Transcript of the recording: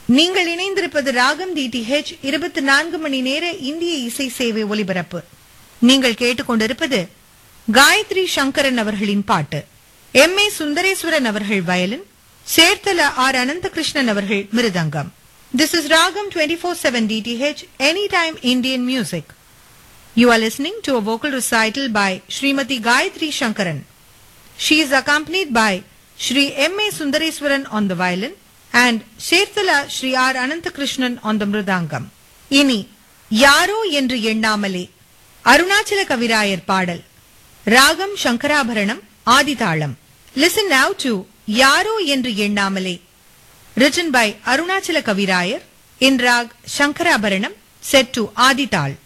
நீங்கள் இணைந்திருப்பது ராகம் டிடிஹெச் இருபத்தி நான்கு மணி நேர இந்திய இசை சேவை ஒலிபரப்பு நீங்கள் கேட்டுக்கொண்டிருப்பது காயத்ரி சங்கரன் அவர்களின் பாட்டு எம் ஏ சுந்தரேஸ்வரன் அவர்கள் வயலின் சேர்த்தல ஆர் அனந்தகிருஷ்ணன் அவர்கள் மிருதங்கம் this is Raagam twenty four seven DTH any time Indian music You are listening to a vocal recital by Srimati Gayatri Shankaran. She is accompanied by Shri M. A. Sundareswaran on the violin and Sherthala Shri R. Ananthakrishnan on the mridangam. இனி யாரோ என்று எண்ணாமலே அருணாச்சல கவிராயர் பாடல் ராகம் சங்கராபரணம் ஆதிதாளம் listen now to யாரோ என்று எண்ணாமலே written by Arunachal கவிராயர் in rag Shankarabharanam set to ஆதிதாள்